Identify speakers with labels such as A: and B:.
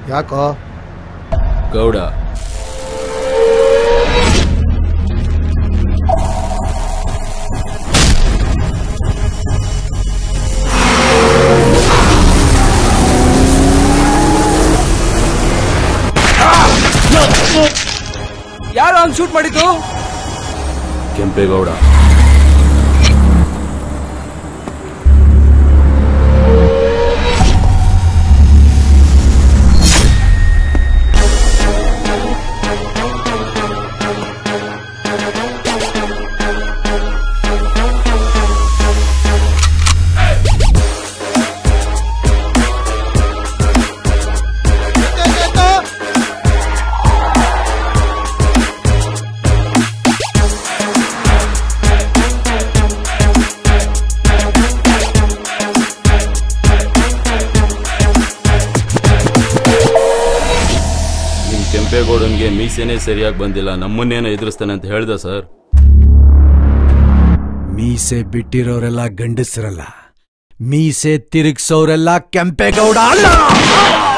A: ಯಾಕೋ
B: ಗೌಡ
C: ಯಾರು ಹಂಗ್ ಶೂಟ್ ಮಾಡಿದ್ದು
B: ಕೆಂಪೇಗೌಡ ನಿಮ್ ಕೆಂಪೇಗೌಡನ್ಗೆ ಮೀಸೆನೇ ಸರಿಯಾಗಿ ಬಂದಿಲ್ಲ ನಮ್ಮನ್ನೇನೋ ಎದುರಿಸ್ತಾನೆ ಅಂತ ಹೇಳ್ದ ಸರ್
D: ಮೀಸೆ ಬಿಟ್ಟಿರೋರೆಲ್ಲ ಗಂಡಸರಲ್ಲ ಮೀಸೆ ತಿರುಗ್ಸೋರೆಲ್ಲ ಕೆಂಪೇಗೌಡ ಅಲ್ಲ